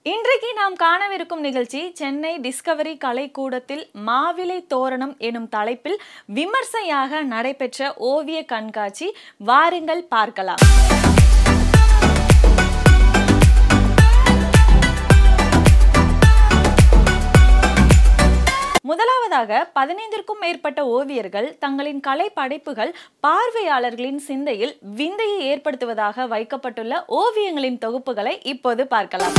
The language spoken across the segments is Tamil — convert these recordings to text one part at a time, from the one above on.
இன்றைக்கு நாம் காணவிருக்கும் நிகழ்ச்சி சென்னை டிஸ்கவரி கலைக்கூடத்தில் மாவிலை தோரணம் எனும் தலைப்பில் விமர்சையாக நடைபெற்ற ஓவிய கண்காட்சி வாருங்கள் பார்க்கலாம் முதலாவதாக பதினைந்திற்கும் மேற்பட்ட ஓவியர்கள் தங்களின் கலை படைப்புகள் பார்வையாளர்களின் சிந்தையில் விந்தையை ஏற்படுத்துவதாக வைக்கப்பட்டுள்ள ஓவியங்களின் தொகுப்புகளை இப்போது பார்க்கலாம்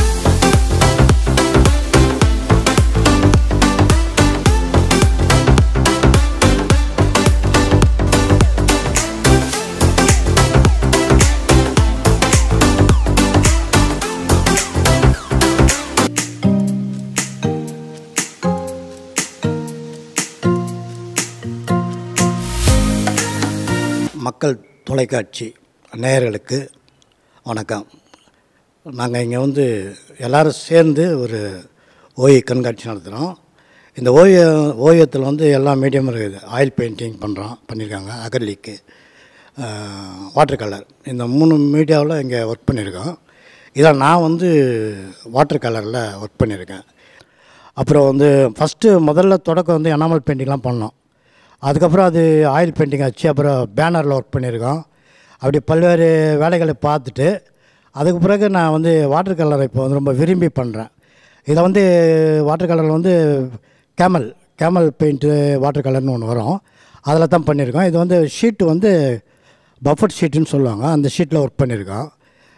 மக்கள் தொலைக்காட்சி நேயர்களுக்கு வணக்கம் நாங்கள் இங்கே வந்து எல்லாரும் சேர்ந்து ஒரு ஓவிய கண்காட்சி நடத்துகிறோம் இந்த ஓவிய ஓவியத்தில் வந்து எல்லா மீடியமும் இருக்குது ஆயில் பெயிண்டிங் பண்ணுறோம் பண்ணியிருக்காங்க அகர்லிக்கு வாட்டர் கலர் இந்த மூணு மீடியாவில் இங்கே ஒர்க் பண்ணியிருக்கோம் இதில் நான் வந்து வாட்டர் கலரில் ஒர்க் பண்ணியிருக்கேன் அப்புறம் வந்து ஃபஸ்ட்டு முதல்ல தொடக்கம் வந்து எனாமல் பெயிண்டிங்லாம் பண்ணோம் அதுக்கப்புறம் அது ஆயில் பெயிண்டிங் ஆச்சு அப்புறம் பேனரில் ஒர்க் பண்ணியிருக்கோம் அப்படி பல்வேறு வேலைகளை பார்த்துட்டு அதுக்கு பிறகு நான் வந்து வாட்டர் கலரை இப்போ வந்து ரொம்ப விரும்பி பண்ணுறேன் இதை வந்து வாட்டர் கலரில் வந்து கேமல் கேமல் பெயிண்ட்டு வாட்டர் கலர்னு ஒன்று வரும் அதில் தான் பண்ணியிருக்கோம் இது வந்து ஷீட்டு வந்து பஃபட் ஷீட்டுன்னு சொல்லுவாங்க அந்த ஷீட்டில் ஒர்க் பண்ணியிருக்கோம்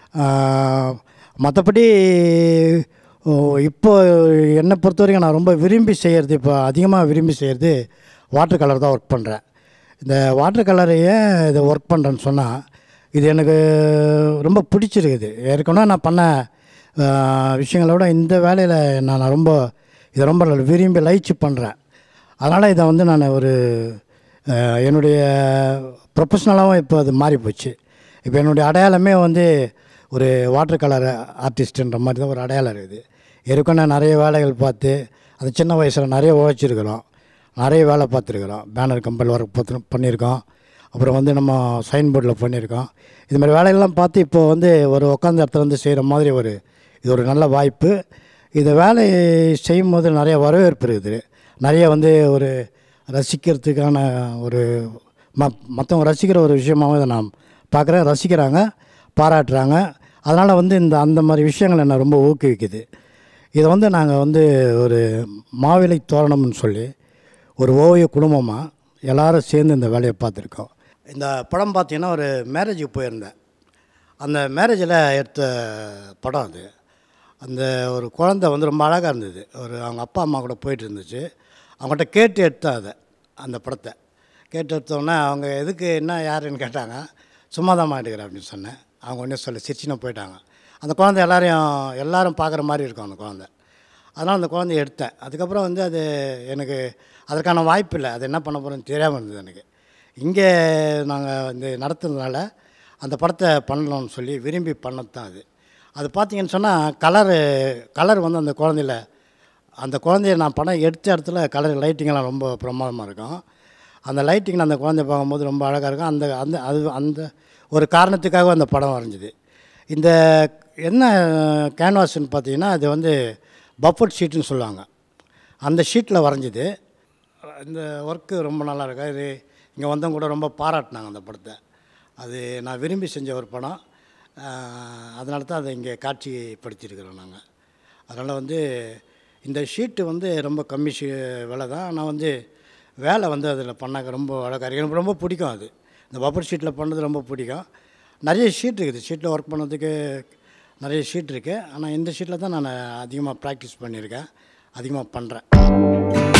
மற்றபடி இப்போ என்னை பொறுத்த வரைக்கும் நான் ரொம்ப விரும்பி செய்கிறது இப்போ அதிகமாக விரும்பி செய்கிறது வாட்டர் கலர் தான் ஒர்க் பண்ணுறேன் இந்த வாட்டர் கலரை ஏன் இதை ஒர்க் பண்ணுறேன்னு சொன்னால் இது எனக்கு ரொம்ப பிடிச்சிருக்குது ஏற்கனவே நான் பண்ண விஷயங்களை விட இந்த வேலையில் நான் ரொம்ப இதை ரொம்ப விரும்பி லயிச்சு பண்ணுறேன் அதனால் இதை வந்து நான் ஒரு என்னுடைய ப்ரொஃபஷ்னலாகவும் இப்போ அது மாறி போச்சு இப்போ என்னுடைய அடையாளமே வந்து ஒரு வாட்டர் கலர் ஆர்டிஸ்ட்டுன்ற மாதிரி தான் ஒரு அடையாளம் இருக்குது ஏற்கனவே நிறைய வேலைகள் பார்த்து அது சின்ன வயசில் நிறைய உழைச்சிருக்கிறோம் நிறைய வேலை பார்த்துருக்குறோம் பேனர் கம்பெனி ஒர்க் பார்த்து பண்ணியிருக்கோம் அப்புறம் வந்து நம்ம சைன் போர்டில் பண்ணியிருக்கோம் இது மாதிரி வேலைகள்லாம் பார்த்து இப்போ வந்து ஒரு உட்காந்த இடத்துல வந்து செய்கிற மாதிரி ஒரு இது ஒரு நல்ல வாய்ப்பு இந்த வேலை செய்யும் போது நிறைய வரவேற்பு இருக்குது நிறைய வந்து ஒரு ரசிக்கிறதுக்கான ஒரு ம மற்றவங்க ரசிக்கிற ஒரு விஷயமாகவும் இதை நான் பார்க்குறேன் ரசிக்கிறாங்க பாராட்டுறாங்க அதனால் வந்து இந்த அந்த மாதிரி விஷயங்கள் என்னை ரொம்ப ஊக்குவிக்குது இதை வந்து நாங்கள் வந்து ஒரு மாவிலை தோரணம்னு சொல்லி ஒரு ஓவிய குடும்பமாக எல்லாரும் சேர்ந்து இந்த வேலையை பார்த்துருக்கோம் இந்த படம் பார்த்தீங்கன்னா ஒரு மேரேஜுக்கு போயிருந்தேன் அந்த மேரேஜில் எடுத்த படம் அது அந்த ஒரு குழந்த வந்து ரொம்ப அழகாக இருந்தது ஒரு அவங்க அப்பா அம்மா கூட போயிட்டு இருந்துச்சு அவங்கள்ட்ட கேட்டு எடுத்தேன் அதை அந்த படத்தை கேட்டு எடுத்தோடனே அவங்க எதுக்கு என்ன யாருன்னு கேட்டாங்க சும்மா தான் எடுக்கிறேன் அப்படின்னு சொன்னேன் அவங்க ஒன்றே சொல்ல சிரிச்சின்னு போயிட்டாங்க அந்த குழந்தை எல்லாரையும் எல்லாரும் பார்க்குற மாதிரி இருக்கும் அந்த குழந்தை அதனால் அந்த குழந்தைய எடுத்தேன் அதுக்கப்புறம் வந்து அது எனக்கு அதற்கான வாய்ப்பு இல்லை அது என்ன பண்ண போகிறேன்னு தெரியாமல் இருந்தது எனக்கு இங்கே நாங்கள் வந்து நடத்துனதுனால அந்த படத்தை பண்ணணும்னு சொல்லி விரும்பி பண்ணது தான் அது அது பார்த்திங்கன்னு சொன்னால் கலரு கலர் வந்து அந்த குழந்தையில அந்த குழந்தைய நான் படம் எடுத்த இடத்துல கலர் லைட்டிங்கெல்லாம் ரொம்ப பிரமாதமாக இருக்கும் அந்த லைட்டிங் அந்த குழந்தைய பார்க்கும்போது ரொம்ப அழகாக இருக்கும் அந்த அந்த அது அந்த ஒரு காரணத்துக்காக அந்த படம் வரைஞ்சிது இந்த என்ன கேன்வாஸ்ன்னு பார்த்தீங்கன்னா அது வந்து பஃபட் ஷீட்டுன்னு சொல்லுவாங்க அந்த ஷீட்டில் வரைஞ்சிது இந்த ஒர்க்கு ரொம்ப நல்லா இருக்கா இது இங்கே வந்தவங்க கூட ரொம்ப பாராட்டினாங்க அந்த படத்தை அது நான் விரும்பி செஞ்ச ஒரு படம் அதனால தான் அதை இங்கே காட்சிப்படுத்தியிருக்கிறோம் நாங்கள் அதனால் வந்து இந்த ஷீட்டு வந்து ரொம்ப கம்மி ஷீ விலை தான் ஆனால் வந்து வேலை வந்து அதில் பண்ணாக்க ரொம்ப அழகாக இருக்குது எனக்கு ரொம்ப பிடிக்கும் அது இந்த பப்பர் ஷீட்டில் பண்ணது ரொம்ப பிடிக்கும் நிறைய ஷீட் இருக்குது ஷீட்டில் ஒர்க் பண்ணதுக்கு நிறைய ஷீட் இருக்குது ஆனால் இந்த ஷீட்டில் தான் நான் அதிகமாக ப்ராக்டிஸ் பண்ணியிருக்கேன் அதிகமாக பண்ணுறேன்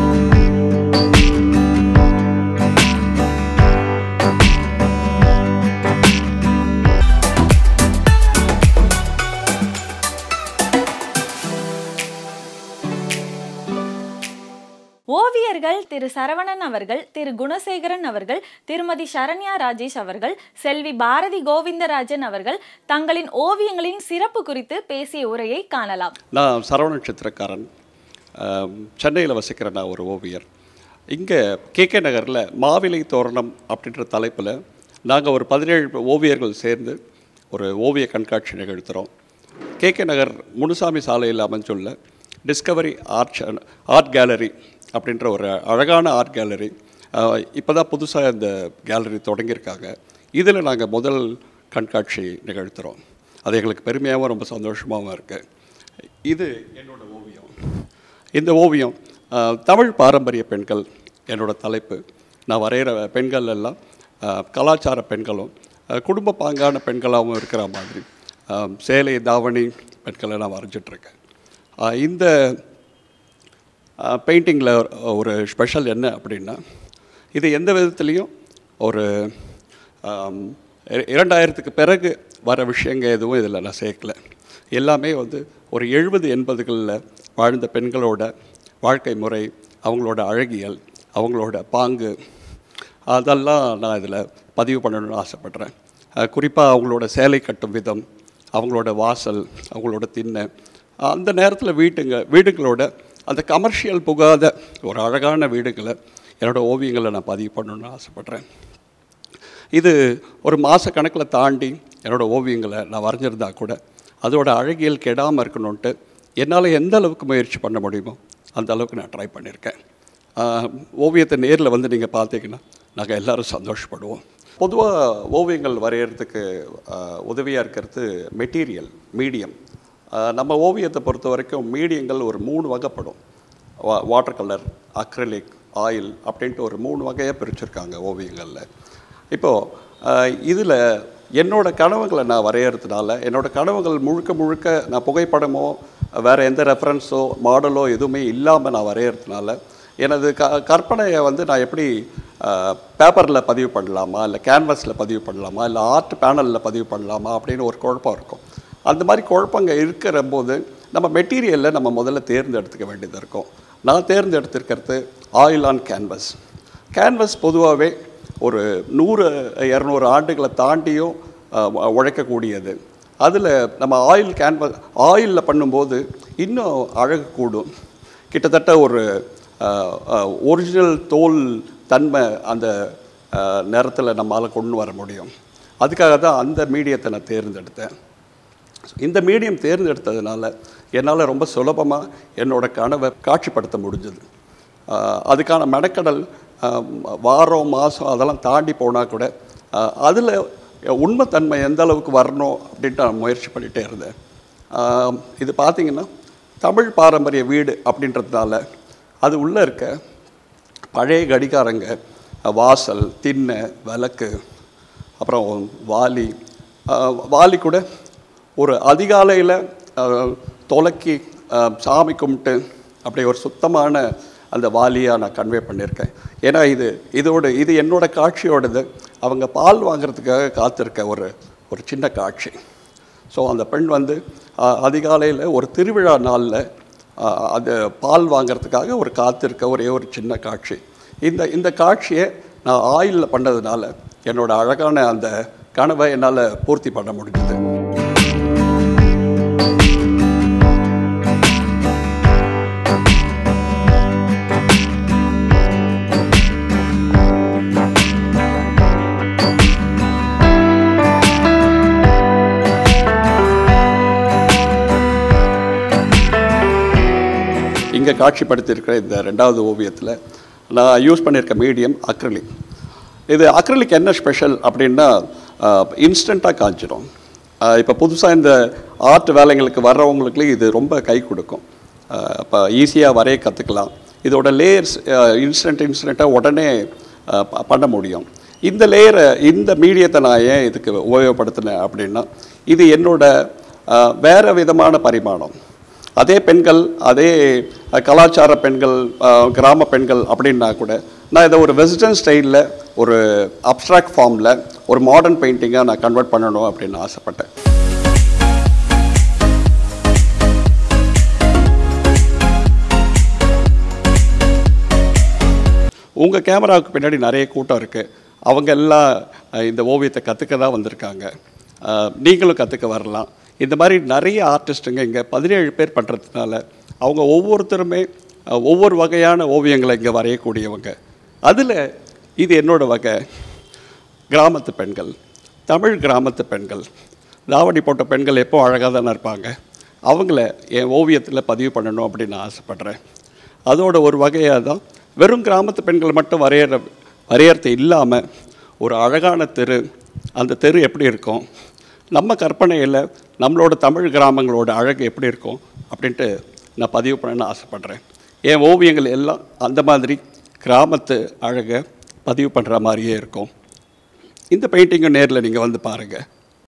ஓவியர்கள் திரு சரவணன் அவர்கள் திரு குணசேகரன் அவர்கள் திருமதி சரண்யா ராஜேஷ் அவர்கள் செல்வி பாரதி கோவிந்தராஜன் அவர்கள் தங்களின் ஓவியங்களின் சிறப்பு குறித்து பேசிய உரையை காணலாம் நான் சரவண நட்சத்திரக்காரன் சென்னையில் வசிக்கிற நான் ஒரு ஓவியர் இங்கே கேகே நகரில் மாவிலை தோரணம் அப்படின்ற தலைப்பில் நாங்கள் ஒரு பதினேழு ஓவியர்கள் சேர்ந்து ஒரு ஓவிய கண்காட்சி நிகழ்த்துகிறோம் கே கே நகர் முனுசாமி சாலையில் அமைஞ்சுள்ள டிஸ்கவரி ஆர்ட் ஆர்ட் கேலரி அப்படின்ற ஒரு அழகான ஆர்ட் கேலரி இப்போ தான் புதுசாக இந்த கேலரி தொடங்கியிருக்காங்க இதில் நாங்கள் முதல் கண்காட்சி நிகழ்த்துகிறோம் அது எங்களுக்கு பெருமையாகவும் ரொம்ப சந்தோஷமாகவும் இருக்குது இது என்னோட ஓவியம் இந்த ஓவியம் அஹ், தமிழ் பாரம்பரிய பெண்கள் என்னோட தலைப்பு நான் வரைகிற பெண்கள் எல்லாம் அஹ், கலாச்சார பெண்களும் அஹ், குடும்ப பாங்கான பெண்களாகவும் இருக்கிற மாதிரி அஹ், சேலை தாவணி பெண்களை நான் வரைஞ்சிட்ருக்கேன் இந்த பெயிண்டிங்கில் ஒரு ஸ்பெஷல் என்ன அப்படின்னா இது எந்த விதத்துலேயும் ஒரு ஆம், இர- இரண்டாயிரத்துக்கு பிறகு வர விஷயங்க எதுவும் இதில் நான் சேர்க்கல எல்லாமே வந்து ஒரு எழுபது எண்பதுகளில் வாழ்ந்த பெண்களோட வாழ்க்கை முறை அவங்களோட அழகியல் அவங்களோட பாங்கு அதெல்லாம் நான் இதில் பதிவு பண்ணணும்னு ஆசைப்பட்றேன் குறிப்பாக அவங்களோட சேலை கட்டும் விதம் அவங்களோட வாசல் அவங்களோட திண்ணை அந்த நேரத்தில் வீட்டுங்க வீடுகளோட அந்த கமர்ஷியல் புகாத ஒரு அழகான வீடுகளை என்னோட ஓவியங்களை நான் பதிவு பண்ணணும்னு ஆசைப்பட்றேன் இது ஒரு மாத கணக்கில் தாண்டி என்னோட ஓவியங்களை நான் வரைஞ்சிருந்தா கூட அதோட அழகியல் கெடாமல் இருக்கணுன்ட்டு என்னால் எந்த அளவுக்கு முயற்சி பண்ண முடியுமோ அந்த அளவுக்கு நான் ட்ரை பண்ணியிருக்கேன் ஆஹ், ஓவியத்தை நேரில் வந்து நீங்கள் பார்த்தீங்கன்னா நாங்கள் எல்லாரும் சந்தோஷப்படுவோம் பொதுவாக ஓவியங்கள் வரைகிறதுக்கு உதவியாக இருக்கிறது மெட்டீரியல் மீடியம் நம்ம ஓவியத்தை பொறுத்த வரைக்கும் மீடியங்கள் ஒரு மூணு வகைப்படும் வா வாட்டர் கலர் அக்ரிலிக் ஆயில் அப்படின்ட்டு ஒரு மூணு வகையாக பிரிச்சிருக்காங்க ஓவியங்களில் இப்போது இதில் என்னோட கனவுகளை நான் வரையறதுனால என்னோட கனவுகள் முழுக்க முழுக்க நான் புகைப்படமோ வேறு எந்த ரெஃபரன்ஸோ மாடலோ எதுவுமே இல்லாமல் நான் வரையறதுனால எனது க கற்பனையை வந்து நான் எப்படி பேப்பரில் பதிவு பண்ணலாமா இல்லை கேன்வாஸில் பதிவு பண்ணலாமா இல்லை ஆர்ட் பேனலில் பதிவு பண்ணலாமா அப்படின்னு ஒரு குழப்பம் இருக்கும் அந்த மாதிரி குழப்பங்க இருக்கிற போது நம்ம மெட்டீரியலில் நம்ம முதல்ல தேர்ந்தெடுத்துக்க வேண்டியது இருக்கும் நான் தேர்ந்தெடுத்திருக்கிறது ஆயில் ஆன் கேன்வஸ் கேன்வஸ் பொதுவாகவே ஒரு நூறு இரநூறு ஆண்டுகளை தாண்டியும் அஹ், உ- உழைக்கக்கூடியது அதில் நம்ம ஆயில் கேன்வஸ் ஆயிலில் பண்ணும்போது இன்னும் அழகு கூடும் கிட்டத்தட்ட ஒரு ஒரிஜினல் தோல் தன்மை அந்த நேரத்தில் நம்மால் கொண்டு வர முடியும் அதுக்காக தான் அந்த மீடியத்தை நான் தேர்ந்தெடுத்தேன் இந்த மீடியம் தேர்ந்தெடுத்ததுனால என்னால் ரொம்ப சுலபமாக என்னோட கனவை காட்சிப்படுத்த முடிஞ்சது அதுக்கான மெனக்கடல் ஆஹ், வாரம் மாதம் அதெல்லாம் தாண்டி போனால் கூட அதில் உண்மைத்தன்மை எந்த அளவுக்கு வரணும் அப்படின்ட்டு நான் முயற்சி பண்ணிகிட்டே இருந்தேன் ஆஹ், இது பார்த்திங்கன்னா தமிழ் பாரம்பரிய வீடு அப்படின்றதுனால அது உள்ளே இருக்க பழைய கடிகாரங்க வாசல் திண்ணை விளக்கு அப்புறம் வாலி ஆஹ், வாலி கூட ஒரு அதிகாலையில் தொலைக்கி ஆஹ், சாமி கும்பிட்டு அப்படி ஒரு சுத்தமான அந்த வாலியாக நான் கன்வே பண்ணியிருக்கேன் ஏன்னா இது இதோட இது என்னோட காட்சியோடது அவங்க பால் வாங்குறதுக்காக காத்திருக்க ஒரு ஒரு சின்ன காட்சி ஸோ அந்த பெண் வந்து அதிகாலையில் ஒரு திருவிழா நாளில் அது பால் வாங்குறதுக்காக ஒரு காத்திருக்க ஒரே ஒரு சின்ன காட்சி இந்த இந்த காட்சியை நான் ஆயிலில் பண்ணதுனால என்னோட அழகான அந்த கனவை என்னால் பூர்த்தி பண்ண முடிஞ்சது இங்கே காட்சிப்படுத்தியிருக்கிற இந்த ரெண்டாவது ஓவியத்தில் நான் யூஸ் பண்ணியிருக்க மீடியம் அக்ரிலிக் இது அக்ரிலிக் என்ன ஸ்பெஷல் அப்படின்னா இன்ஸ்டண்ட்டாக காய்ச்சிடும் இப்போ புதுசாக இந்த ஆர்ட் வேலைங்களுக்கு வர்றவங்களுக்கு இது ரொம்ப கை கொடுக்கும் இப்போ ஈஸியாக வரைய கற்றுக்கலாம் இதோட லேயர்ஸ் இன்ஸ்டன்ட் இன்ஸ்டண்ட்டாக உடனே அஹ், ப- பண்ண முடியும் இந்த லேயரை இந்த மீடியத்தை நான் ஏன் இதுக்கு உபயோகப்படுத்தினேன் அப்படின்னா இது என்னோட அஹ், வேற விதமான பரிமாணம் அதே பெண்கள் அதே அஹ், கலாச்சார பெண்கள் அஹ், கிராம பெண்கள் அப்படின்னா கூட நான் இதை ஒரு வெஸ்டர்ன் ஸ்டைலில் ஒரு அப்ட்ராக்ட் ஃபார்மில் ஒரு மாடர்ன் பெயிண்டிங்காக நான் கன்வெர்ட் பண்ணணும் அப்படின்னு ஆசைப்பட்டேன் உங்கள் கேமராவுக்கு பின்னாடி நிறைய கூட்டம் இருக்குது அவங்க எல்லாம் அஹ், இந்த ஓவியத்தை கற்றுக்க தான் வந்திருக்காங்க அஹ், நீங்களும் கற்றுக்க வரலாம் இந்த மாதிரி நிறைய ஆர்டிஸ்ட்டுங்க இங்கே பதினேழு பேர் பண்ணுறதுனால அவங்க ஒவ்வொருத்தருமே அஹ், ஒவ்வொரு வகையான ஓவியங்களை இங்கே வரையக்கூடியவங்க அதில் இது என்னோட வகை கிராமத்து பெண்கள் தமிழ் கிராமத்து பெண்கள் தாவணி போட்ட பெண்கள் எப்போ அழகாக தானே இருப்பாங்க அவங்கள என் ஓவியத்தில் பதிவு பண்ணணும் அப்படின்னு நான் ஆசைப்பட்றேன் அதோட ஒரு வகையாக தான் வெறும் கிராமத்து பெண்கள் மட்டும் வரைகிற வரையறது இல்லாமல் ஒரு அழகான தெரு அந்த தெரு எப்படி இருக்கும் நம்ம கற்பனையில் நம்மளோட தமிழ் கிராமங்களோட அழகு எப்படி இருக்கும் அப்படின்ட்டு நான் பதிவு பண்ணணும்னு ஆசைப்பட்றேன் என் ஓவியங்கள் எல்லாம் அந்த மாதிரி கிராமத்து அழகை பதிவு பண்ணுற மாதிரியே இருக்கும் இந்த பெயிண்டிங்கும் நேரில் நீங்கள் வந்து பாருங்கள்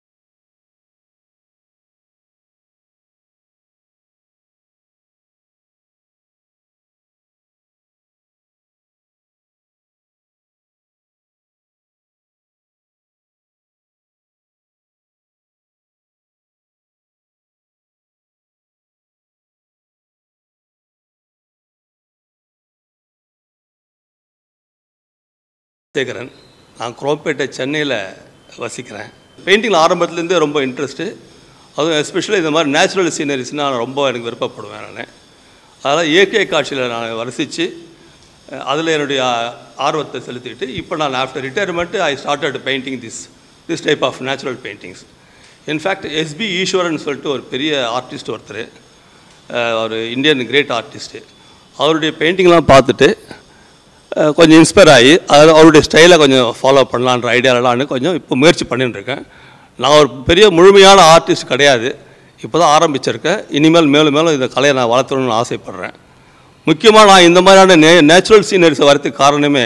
சேகரன் நான் குரோம்பேட்டை சென்னையில் வசிக்கிறேன் பெயிண்டிங்கில் ஆரம்பத்துலேருந்தே ரொம்ப இன்ட்ரெஸ்ட்டு அதுவும் எஸ்பெஷலி இந்த மாதிரி நேச்சுரல் சீனரிஸ்னால் நான் ரொம்ப எனக்கு விருப்பப்படுவேன் நான் அதனால் இயற்கை காட்சியில் நான் வரிசித்து அதில் என்னுடைய ஆர்வத்தை செலுத்திட்டு இப்போ நான் after retirement I started painting this this type of natural paintings in fact S P Eswaran சொல்லிட்டு ஒரு பெரிய ஆர்டிஸ்ட் ஒருத்தர் அஹ், ஒரு இந்தியன் கிரேட் ஆர்டிஸ்ட்டு அவருடைய பெயிண்டிங்லாம் பார்த்துட்டு அஹ், கொஞ்சம் இன்ஸ்பயர் ஆகி அதில் அவருடைய ஸ்டைலை கொஞ்சம் ஃபாலோ பண்ணலான்ற ஐடியாலலான்னு கொஞ்சம் இப்போ முயற்சி பண்ணிட்டு இருக்கேன் நான் ஒரு பெரிய முழுமையான ஆர்டிஸ்ட் கிடையாது இப்போ தான் ஆரம்பிச்சிருக்கேன் இனிமேல் மேலும் மேலும் இந்த கலையை நான் வளர்த்தணும்னு ஆசைப்பட்றேன் முக்கியமாக நான் இந்த மாதிரியான நே நேச்சுரல் சீனரிஸை வரதுக்கு காரணமே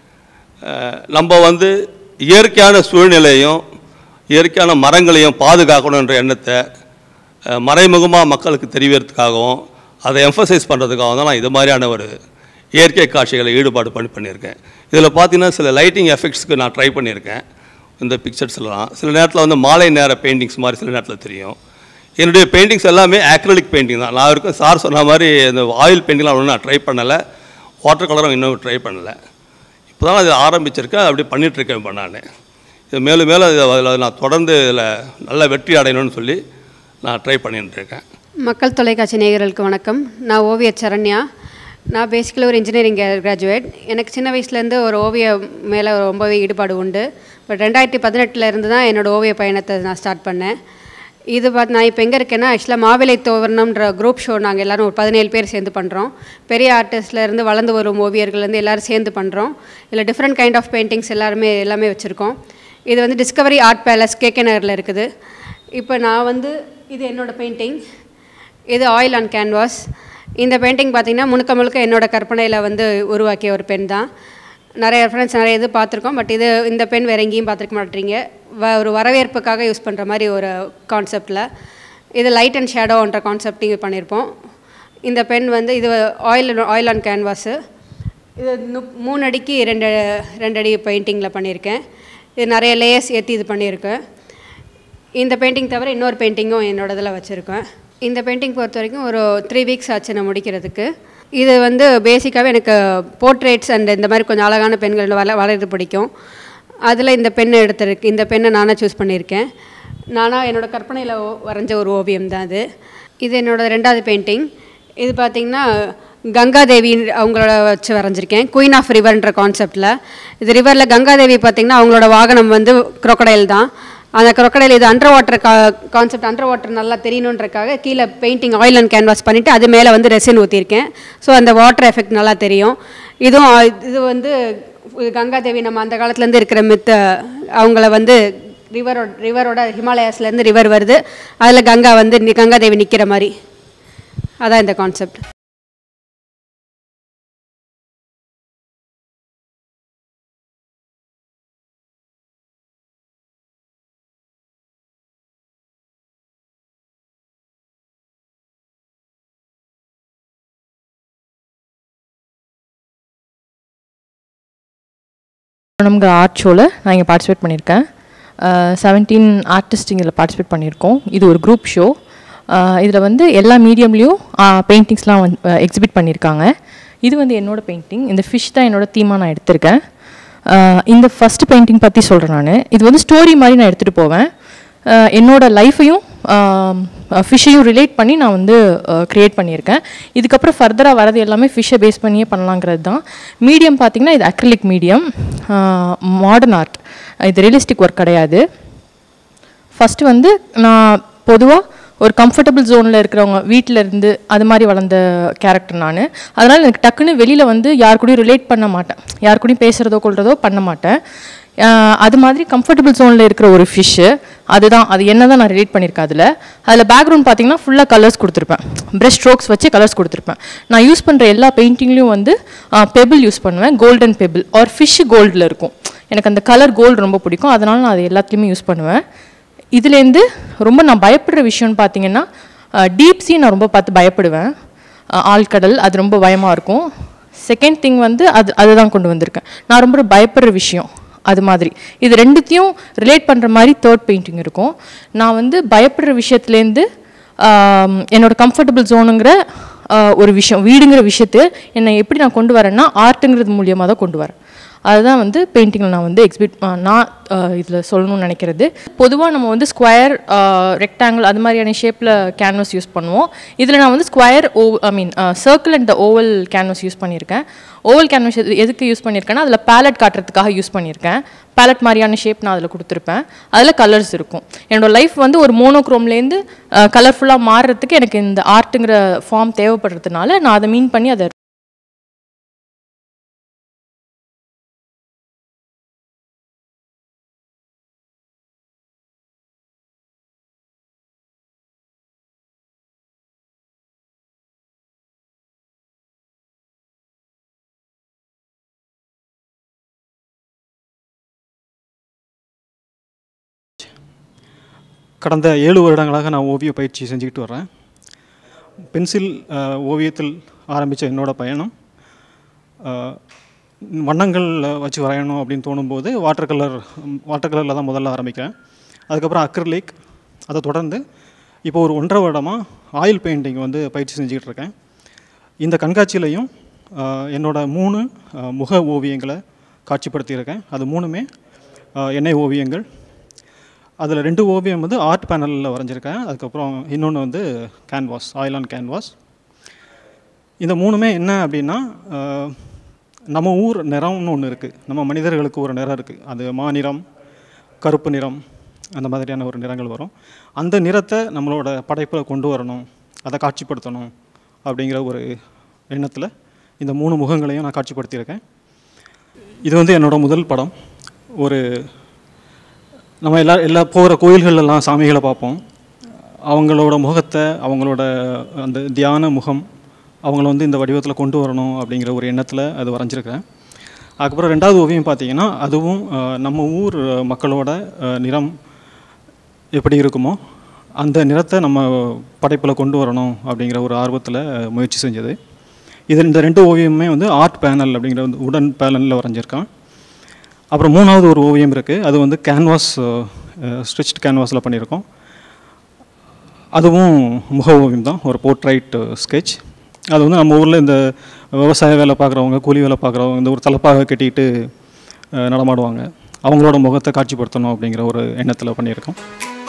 அஹ், நம்ம வந்து இயற்கையான சூழ்நிலையும் இயற்கையான மரங்களையும் பாதுகாக்கணுன்ற எண்ணத்தை அஹ், மறைமுகமாக மக்களுக்கு தெரிவிக்கிறதுக்காகவும் அதை எம்ஃபசைஸ் பண்ணுறதுக்காகவும் தான் நான் இது மாதிரியான ஒரு இயற்கை காட்சிகளை ஈடுபாடு பண்ணி பண்ணியிருக்கேன் இதில் பார்த்தீங்கன்னா சில லைட்டிங் எஃபெக்ட்ஸ்க்கு நான் ட்ரை பண்ணியிருக்கேன் இந்த பிக்சர்ஸ்லாம் சில நேரத்தில் வந்து மாலை நேர பெயிண்டிங்ஸ் மாதிரி சில நேரத்தில் தெரியும் என்னுடைய பெயிண்டிங்ஸ் எல்லாமே ஆக்ரலிக் பெயிண்டிங் தான் நான் இருக்கும் சார் சொன்ன மாதிரி இந்த ஆயில் பெயிண்டிங்லாம் ஒன்றும் நான் ட்ரை பண்ணலை வாட்டர் கலரும் இன்னும் ட்ரை பண்ணலை இப்போ தான் அது ஆரம்பிச்சிருக்கேன் அப்படி பண்ணிகிட்ருக்கேன் இப்போ நான் இது மேலும் மேலும் இதை அதில் நான் தொடர்ந்து இதில் நல்ல வெற்றி அடையணும்னு சொல்லி நான் ட்ரை பண்ணிட்டு இருக்கேன் மக்கள் தொலைக்காட்சி நேயர்களுக்கு வணக்கம் நான் ஓவியர் சரண்யா நான் பேசிக்கலி ஒரு இன்ஜினியரிங் கிராஜுவேட் எனக்கு சின்ன வயசுலேருந்து ஒரு ஓவியம் மேலே ரொம்பவே ஈடுபாடு உண்டு பட் ரெண்டாயிரத்தி பதினெட்டில் இருந்து தான் என்னோடய ஓவிய பயணத்தை நான் ஸ்டார்ட் பண்ணேன் இது பார்த்து நான் இப்போ எங்கே இருக்கேன்னா ஆக்சுவலாக மாவிலை தோவரணம்ன்ற குரூப் ஷோ நாங்கள் எல்லாரும் ஒரு பதினேழு பேர் சேர்ந்து பண்ணுறோம் பெரிய ஆர்டிஸ்ட்ல இருந்து வளர்ந்து வரும் ஓவியர்கள்லேருந்து எல்லாரும் சேர்ந்து பண்ணுறோம் இதில் டிஃப்ரெண்ட் கைண்ட் ஆஃப் பெயிண்டிங்ஸ் எல்லாருமே எல்லாமே வச்சுருக்கோம் இது வந்து டிஸ்கவரி ஆர்ட் பேலஸ் கேகே நகரில் இருக்குது இப்போ நான் வந்து இது என்னோட பெயிண்டிங் இது ஆயில் ஆன் கேன்வாஸ் இந்த பெயிண்டிங் பார்த்தீங்கன்னா முழுக்க முழுக்க என்னோட கற்பனையில் வந்து உருவாக்கிய ஒரு பெண் தான் நிறைய ரெஃபரன்ஸ் நிறைய இது பார்த்துருக்கோம் பட் இது இந்த பெண் வேறு எங்கேயும் பார்த்துருக்க மாட்டீங்க வ ஒரு வரவேற்புக்காக யூஸ் பண்ணுற மாதிரி ஒரு கான்செப்டில் இது லைட் அண்ட் ஷேடோன்ற கான்செப்ட் இது பண்ணியிருப்போம் இந்த பென் வந்து இது ஆயில் ஆயில் ஆன் கேன்வாஸு இது நு- மூணு அடிக்கு ரெண்டு ரெண்டு அடி பெயிண்டிங்கில் பண்ணியிருக்கேன் இது நிறைய லேயர்ஸ் ஏற்றி இது பண்ணியிருக்கேன் இந்த பெயிண்டிங் தவிர இன்னொரு பெயிண்டிங்கும் என்னோட இதில் வச்சுருக்கேன் இந்த பெயிண்டிங் பொறுத்த வரைக்கும் ஒரு த்ரீ வீக்ஸ் ஆச்சு நான் முடிக்கிறதுக்கு இது வந்து பேசிக்காகவே எனக்கு போர்ட்ரேட்ஸ் அண்ட் இந்த மாதிரி கொஞ்சம் அழகான பெண்கள் வள வளர்றது பிடிக்கும் அதில் இந்த பெண்ணை எடுத்திருக்கு இந்த பெண்ணை நானாக சூஸ் பண்ணியிருக்கேன் நானாக என்னோடய கற்பனையில் வரைஞ்ச ஒரு ஓவியம் தான் அது இது என்னோட ரெண்டாவது பெயிண்டிங் இது பார்த்திங்கன்னா கங்காதேவி அவங்களோட வச்சு வரைஞ்சிருக்கேன் குயின் ஆஃப் ரிவர்ன்ற கான்செப்டில் இது ரிவரில் கங்காதேவி பார்த்திங்கன்னா அவங்களோட வாகனம் வந்து crocodile தான் அந்த crocodile இது அண்டர் வாட்டர் கா கான்செப்ட் அண்டர் வாட்டர் நல்லா தெரியணுன்றக்காக கீழே பெயிண்டிங் ஆயில் அண்ட் கேன்வாஸ் பண்ணிவிட்டு அது மேலே வந்து ரெசின் ஊற்றிருக்கேன் ஸோ அந்த வாட்டர் எஃபெக்ட் நல்லா தெரியும் இதுவும் ஆ- இது வந்து கங்காதேவி நம்ம அந்த காலத்துலேருந்து இருக்கிற மித்த அவங்கள வந்து ரிவரோட ரிவரோட ஹிமாலயாஸ்லேருந்து ரிவர் வருது அதில் கங்கா வந்து நி- கங்காதேவி நிற்கிற மாதிரி அதான் இந்த கான்செப்ட் நமக்கு ஆர்ட் ஷோவில் நான் இங்கே பார்ட்டிசிபேட் பண்ணியிருக்கேன் செவன்டீன் ஆர்டிஸ்ட் இதில் பார்ட்டிசிபேட் பண்ணியிருக்கோம் இது ஒரு குரூப் ஷோ இதில் வந்து எல்லா மீடியம்லேயும் பெயிண்டிங்ஸ்லாம் வந்து எக்ஸிபிட் பண்ணியிருக்காங்க இது வந்து என்னோட பெயிண்டிங் இந்த ஃபிஷ் தான் என்னோட தீமாக நான் எடுத்திருக்கேன் ஆஹ் இந்த ஃபஸ்ட் பெயிண்டிங் பற்றி சொல்கிறேன் நான் இது வந்து ஸ்டோரி மாதிரி நான் எடுத்துகிட்டு போவேன் ஆஹ் என்னோட லைஃப்பையும் ஃபிஷ்ஷையும் ரிலேட் பண்ணி நான் வந்து க்ரியேட் பண்ணியிருக்கேன் இதுக்கப்புறம் ஃபர்தராக வரது எல்லாமே ஃபிஷ்ஷை பேஸ் பண்ணியே பண்ணலாங்கிறது தான் மீடியம் பார்த்திங்கன்னா இது அக்ரிலிக் மீடியம் மாடர்ன் ஆர்ட் இது ரியலிஸ்டிக் ஒர்க் கிடையாது ஃபஸ்ட்டு வந்து நான் பொதுவாக ஒரு கம்ஃபர்டபுள் ஜோனில் இருக்கிறவங்க வீட்டில் இருந்து அது மாதிரி வளர்ந்த கேரக்டர் நான் அதனால் எனக்கு டக்குன்னு வெளியில் வந்து யார் கூடயும் ரிலேட் பண்ண மாட்டேன் யார் கூடயும் பேசுகிறதோ கொள்றதோ பண்ண மாட்டேன் ஆஹ் அது மாதிரி கம்ஃபர்டபுள் ஜோனில் இருக்கிற ஒரு ஃபிஷ்ஷு அதுதான் அது என்ன தான் நான் ரிலேட் பண்ணியிருக்கேன் அதில் அதில் பேக்ரவுண்ட் பார்த்தீங்கன்னா ஃபுல்லாக கலர்ஸ் கொடுத்துருப்பேன் ப்ரஷ் ஸ்ட்ரோக்ஸ் வச்சு கலர்ஸ் கொடுத்துருப்பேன் நான் யூஸ் பண்ணுற எல்லா பெயிண்டிங்லேயும் வந்து பெபிள் யூஸ் பண்ணுவேன் கோல்டன் பெபிள் ஆர் ஃபிஷ் கோல்டில் இருக்கும் எனக்கு அந்த கலர் கோல்டு ரொம்ப பிடிக்கும் அதனால் நான் அது எல்லாத்துலேயுமே யூஸ் பண்ணுவேன் இதுலேருந்து ரொம்ப நான் பயப்படுற விஷயம்னு பார்த்தீங்கன்னா டீப் சீ நான் ரொம்ப பார்த்து பயப்படுவேன் அஹ் ஆழ்கடல் அது ரொம்ப பயமாக இருக்கும் செகண்ட் திங் வந்து அது அதுதான் கொண்டு வந்திருக்கேன் நான் ரொம்ப பயப்படுற விஷயம் அது மாதிரி இது ரெண்டுத்தையும் ரிலேட் பண்ணுற மாதிரி தேர்ட் பெயிண்டிங் இருக்கும் நான் வந்து பயப்படுற விஷயத்துலேருந்து ஆம், என்னோட கம்ஃபர்டபுள் ஜோனுங்கிற ஒரு விஷயம் வீடுங்கிற விஷயத்தை என்னை எப்படி நான் கொண்டு வரேன்னா ஆர்ட்டுங்கிறது மூலியமாக தான் கொண்டு வரேன் அதுதான் வந்து பெயிண்டிங்கில் நான் வந்து எக்ஸிபிட் நான் இதில் சொல்லணும்னு நினைக்கிறது பொதுவாக நம்ம வந்து ஸ்கொயர் ரெக்டாங்கிள் அது மாதிரியான ஷேப்பில் கேன்வஸ் யூஸ் பண்ணுவோம் இதில் நான் வந்து square oh I mean circle and the oval canvas use பண்ணியிருக்கேன் ஓவல் கேன்வஸ் எதுக்கு யூஸ் பண்ணியிருக்கேன்னா அதில் பேலட் காட்டுறதுக்காக யூஸ் பண்ணியிருக்கேன் பேலட் மாதிரியான ஷேப் நான் அதில் கொடுத்துருப்பேன் அதில் கலர்ஸ் இருக்கும் என்னோட லைஃப் வந்து ஒரு மோனோக்ரோம்லேருந்து கலர்ஃபுல்லாக மாறுறதுக்கு எனக்கு இந்த ஆர்ட்டுங்கிற ஃபார்ம் தேவைப்படுறதுனால நான் அதை மீன் பண்ணி அதை கடந்த ஏழு வருடங்களாக நான் ஓவிய பயிற்சி செஞ்சுக்கிட்டு வர்றேன் பென்சில் அஹ், ஓவியத்தில் ஆரம்பித்த என்னோட பயணம் அஹ், வண்ணங்கள் வச்சு வரையணும் அப்படின்னு தோணும்போது வாட்டர் கலர் வாட்டர் கலரில் தான் முதல்ல ஆரம்பிக்கிறேன் அதுக்கப்புறம் அக்ரிலிக் அதை தொடர்ந்து இப்போ ஒரு ஒன்றரை வருடமாக ஆயில் பெயிண்டிங் வந்து பயிற்சி செஞ்சுக்கிட்டு இருக்கேன் இந்த கண்காட்சியிலையும் அஹ், என்னோட மூணு அஹ், முக ஓவியங்களை காட்சிப்படுத்தியிருக்கேன் அது மூணுமே அஹ், எண்ணெய் ஓவியங்கள் அதில் ரெண்டு ஓவியம் வந்து ஆர்ட் பேனலில் வரைஞ்சிருக்கேன் அதுக்கப்புறம் இன்னொன்று வந்து கேன்வாஸ் ஆயில் ஆன் கேன்வாஸ் இந்த மூணுமே என்ன அப்படின்னா அஹ், நம்ம ஊர் நிறம்னு ஒன்று இருக்குது நம்ம மனிதர்களுக்கு ஒரு நிறம் இருக்குது அது மாநிறம் கருப்பு நிறம் அந்த மாதிரியான ஒரு நிறங்கள் வரும் அந்த நிறத்தை நம்மளோட படைப்பில் கொண்டு வரணும் அதை காட்சிப்படுத்தணும் அப்படிங்கிற ஒரு எண்ணத்தில் இந்த மூணு முகங்களையும் நான் காட்சிப்படுத்தியிருக்கேன் இது வந்து என்னோட முதல் படம் ஒரு நம்ம எல்லா எல்லா போகிற கோயில்களெல்லாம் சாமிகளை பார்ப்போம் அவங்களோட முகத்தை அவங்களோட அந்த தியான முகம் அவங்கள வந்து இந்த வடிவத்தில் கொண்டு வரணும் அப்படிங்கிற ஒரு எண்ணத்தில் அது வரைஞ்சிருக்கேன் அதுக்கப்புறம் ரெண்டாவது ஓவியம் பார்த்தீங்கன்னா அதுவும் அஹ், நம்ம ஊர் மக்களோட அஹ், நிறம் எப்படி இருக்குமோ அந்த நிறத்தை நம்ம படைப்பில் கொண்டு வரணும் அப்படிங்கிற ஒரு ஆர்வத்தில் முயற்சி செஞ்சது இது இந்த ரெண்டு ஓவியமுமே வந்து ஆர்ட் பேனல் அப்படிங்கிற வந்து உடன் பேனலில் வரைஞ்சிருக்கான் அப்புறம் மூணாவது ஒரு ஓவியம் இருக்குது அது வந்து கேன்வாஸ் ஸ்ட்ரிச்ட் கேன்வாஸில் பண்ணியிருக்கோம் அதுவும் முக ஓவியம் தான் ஒரு போர்ட்ரைட் ஸ்கெட்ச் அது வந்து நம்ம ஊரில் இந்த விவசாய வேலை பார்க்குறவங்க கூலி வேலை பார்க்குறவங்க இந்த ஒரு தலைப்பாக கட்டிட்டு அஹ், நடமாடுவாங்க அவங்களோட முகத்தை காட்சிப்படுத்தணும் அப்படிங்கிற ஒரு எண்ணத்தில் பண்ணியிருக்கோம்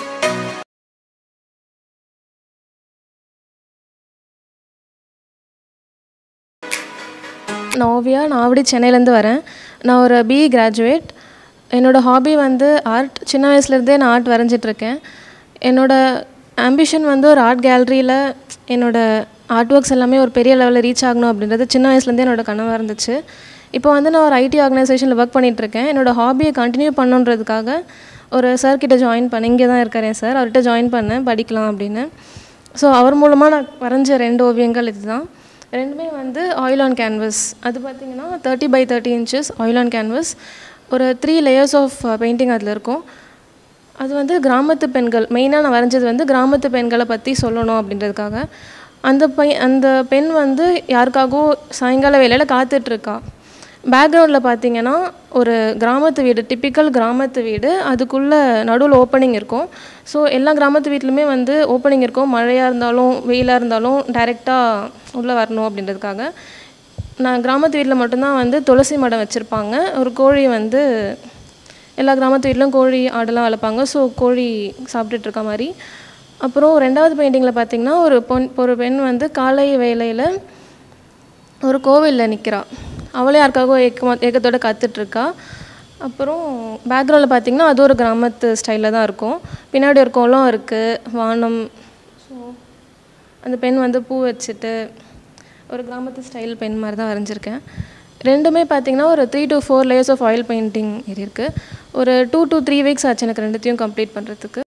நான் ஓவியா நான் ஆவடி சென்னையிலேருந்து வரேன் நான் ஒரு பிஇ கிராஜுவேட் என்னோடய ஹாபி வந்து ஆர்ட் சின்ன வயசுலேருந்தே நான் ஆர்ட் வரைஞ்சிட்ருக்கேன் என்னோடய ஆம்பிஷன் வந்து ஒரு ஆர்ட் கேலரியில் என்னோடய ஆர்ட் ஒர்க்ஸ் எல்லாமே ஒரு பெரிய லெவலில் ரீச் ஆகணும் அப்படின்றது சின்ன வயசுலேருந்தே என்னோட கனவாக இருந்துச்சு இப்போ வந்து நான் ஒரு ஐடி ஆர்கனைசேஷனில் ஒர்க் பண்ணிகிட்ருக்கேன் என்னோடய ஹாபியை கண்டினியூ பண்ணுன்றதுக்காக ஒரு சார் கிட்ட ஜாயின் பண்ணேன் இங்கே தான் இருக்காரேன் சார் அவர்கிட்ட ஜாயின் பண்ணேன் படிக்கலாம் அப்படின்னு ஸோ அவர் மூலமாக நான் வரைஞ்ச ரெண்டு ஓவியங்கள் இதுதான் ரெண்டுமே வந்து ஆயில் ஆன் கேன்வஸ் அது பார்த்தீங்கன்னா thirty by thirty inches oil on canvas ஒரு த்ரீ லேயர்ஸ் ஆஃப் பெயிண்டிங் அதில் இருக்கும் அது வந்து கிராமத்து பெண்கள் மெயினாக நான் வரைஞ்சது வந்து கிராமத்து பெண்களை பற்றி சொல்லணும் அப்படின்றதுக்காக அந்த பை அந்த பெண் வந்து யாருக்காகவும் சாயங்கால வேலையில் காத்துட்ருக்கா பேக்ரவுண்டில் பார்த்தீங்கன்னா ஒரு கிராமத்து வீடு டிப்பிக்கல் கிராமத்து வீடு அதுக்குள்ளே நடுவில் ஓப்பனிங் இருக்கும் ஸோ எல்லா கிராமத்து வீட்லையுமே வந்து ஓப்பனிங் இருக்கும் மழையாக இருந்தாலும் வெயிலாக இருந்தாலும் டைரெக்டாக உள்ளே வரணும் அப்படின்றதுக்காக நான் கிராமத்து வீட்டில் மட்டும்தான் வந்து துளசி மடம் வச்சுருப்பாங்க ஒரு கோழி வந்து எல்லா கிராமத்து வீட்லையும் கோழி ஆடெல்லாம் வளர்ப்பாங்க ஸோ கோழி சாப்பிட்டுட்டு இருக்க மாதிரி அப்புறம் ரெண்டாவது பெயிண்டிங்கில் பார்த்தீங்கன்னா ஒரு பொன் ஒரு பெண் வந்து காலை வேளையில் ஒரு கோவிலில் நிற்கிறா அவளே யாருக்காகவும் ஏக்கமா ஏக்கத்தோட காத்துட்ருக்கா அப்புறம் பேக்ரவுண்டில் பார்த்தீங்கன்னா அது ஒரு கிராமத்து ஸ்டைலில் தான் இருக்கும் பின்னாடி ஒரு குளம் இருக்குது வானம் ஸோ அந்த பென் வந்து பூ வச்சுட்டு ஒரு கிராமத்து ஸ்டைல் பென் மாதிரி தான் வரைஞ்சிருக்கேன் ரெண்டுமே பார்த்தீங்கன்னா ஒரு three to four layers of oil painting இருக்கு ஒரு டூ to த்ரீ வீக்ஸ் ஆச்சு எனக்கு ரெண்டுத்தையும் கம்ப்ளீட் பண்ணுறதுக்கு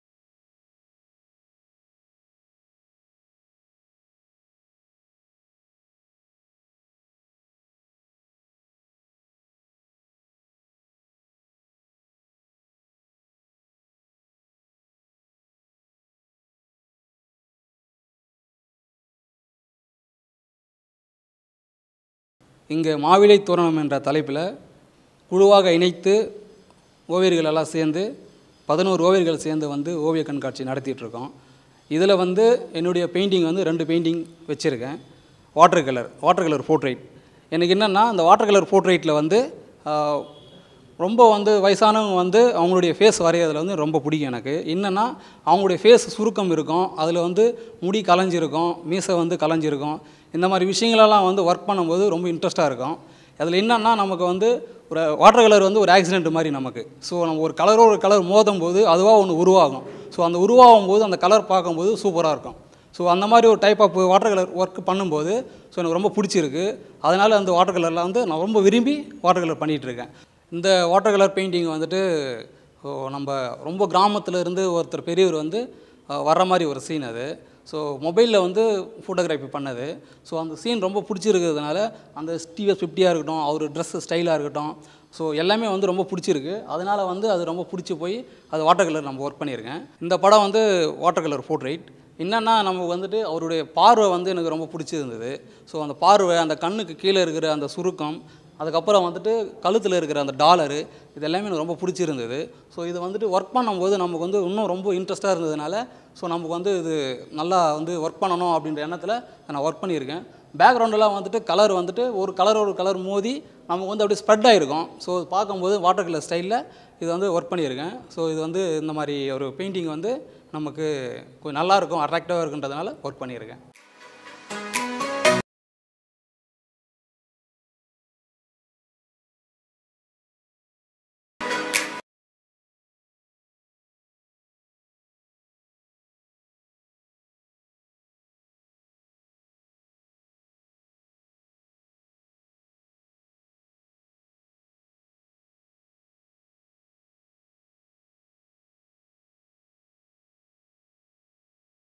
இங்கே மாவிலை தோரணம் என்ற தலைப்பில் குழுவாக இணைத்து ஓவியர்கள் எல்லாம் சேர்ந்து பதினோரு ஓவியர்கள் சேர்ந்து வந்து ஓவிய கண்காட்சி நடத்திட்டு இருக்கோம் இதில் வந்து என்னுடைய பெயிண்டிங் வந்து ரெண்டு பெயிண்டிங் வச்சுருக்கேன் water colour water colour portrait எனக்கு என்னென்னா அந்த வாட்டர் கலர் போர்ட்ரைட்டில் வந்து ஆஹ், ரொம்ப வந்து வயசானவங்க வந்து அவங்களுடைய ஃபேஸ் வரைகிறதுல வந்து ரொம்ப பிடிக்கும் எனக்கு என்னென்னா அவங்களுடைய ஃபேஸ் சுருக்கம் இருக்கும் அதில் வந்து முடி கலைஞ்சிருக்கும் மீசை வந்து கலைஞ்சிருக்கும் இந்த மாதிரி விஷயங்களெல்லாம் வந்து ஒர்க் பண்ணும்போது ரொம்ப இன்ட்ரெஸ்ட்டாக இருக்கும் அதில் என்னென்னா நமக்கு வந்து ஒரு வாட்டர் கலர் வந்து ஒரு ஆக்சிடென்ட் மாதிரி நமக்கு ஸோ நம்ம ஒரு கலரோ ஒரு கலர் மோதும் போது அதுவாக ஒன்று உருவாகும் ஸோ அந்த உருவாகும் போது அந்த கலர் பார்க்கும்போது சூப்பராக இருக்கும் ஸோ அந்த மாதிரி ஒரு type of water colour work பண்ணும்போது ஸோ எனக்கு ரொம்ப பிடிச்சிருக்கு அதனால் அந்த வாட்டர் கலரில் வந்து நான் ரொம்ப விரும்பி வாட்டர் கலர் பண்ணிகிட்டு இருக்கேன் இந்த வாட்டர் கலர் பெயிண்டிங் வந்துட்டு ஓ, நம்ம ரொம்ப கிராமத்துல இருந்து ஒருத்தர் பெரியவர் வந்து அஹ், வர்ற மாதிரி ஒரு சீன் அது ஸோ மொபைலில் வந்து ஃபோட்டோகிராஃபி பண்ணது ஸோ அந்த சீன் ரொம்ப பிடிச்சிருக்கிறதுனால அந்த டிவிஎஸ் ஃபிஃப்டியாக இருக்கட்டும் அவர் ட்ரெஸ் ஸ்டைலாக இருக்கட்டும் ஸோ எல்லாமே வந்து ரொம்ப பிடிச்சிருக்கு அதனால் வந்து அது ரொம்ப பிடிச்சி போய் அது வாட்டர் கலர் நம்ம ஒர்க் பண்ணியிருக்கேன் இந்த படம் வந்து வாட்டர் கலர் போர்ட்ரைட் என்னென்னா நம்ம வந்துட்டு அவருடைய பார்வை வந்து எனக்கு ரொம்ப பிடிச்சிருந்தது ஸோ அந்த பார்வை அந்த கண்ணுக்கு கீழே இருக்கிற அந்த சுருக்கம் அதுக்கப்புறம் வந்துட்டு கழுத்தில் இருக்கிற அந்த டாலரு இது எல்லாமே எனக்கு ரொம்ப பிடிச்சிருந்தது ஸோ இது வந்துட்டு ஒர்க் பண்ணும்போது நமக்கு வந்து இன்னும் ரொம்ப இன்ட்ரெஸ்ட்டாக இருந்ததுனால ஸோ நமக்கு வந்து இது நல்லா வந்து ஒர்க் பண்ணணும் அப்படின்ற எண்ணத்தில் நான் ஒர்க் பண்ணியிருக்கேன் பேக்ரவுண்டெல்லாம் வந்துட்டு கலர் வந்துட்டு ஒரு கலர் ஒரு கலர் மோதி நமக்கு வந்து அப்படியே ஸ்ப்ரெட் ஆகிருக்கும் ஸோ பார்க்கும்போது வாட்டர் கலர் ஸ்டைலில் இது வந்து ஒர்க் பண்ணியிருக்கேன் ஸோ இது வந்து இந்த மாதிரி ஒரு பெயிண்டிங் வந்து நமக்கு கொஞ்சம் நல்லாயிருக்கும் அட்ராக்டிவாக இருக்குன்றதுனால ஒர்க் பண்ணியிருக்கேன்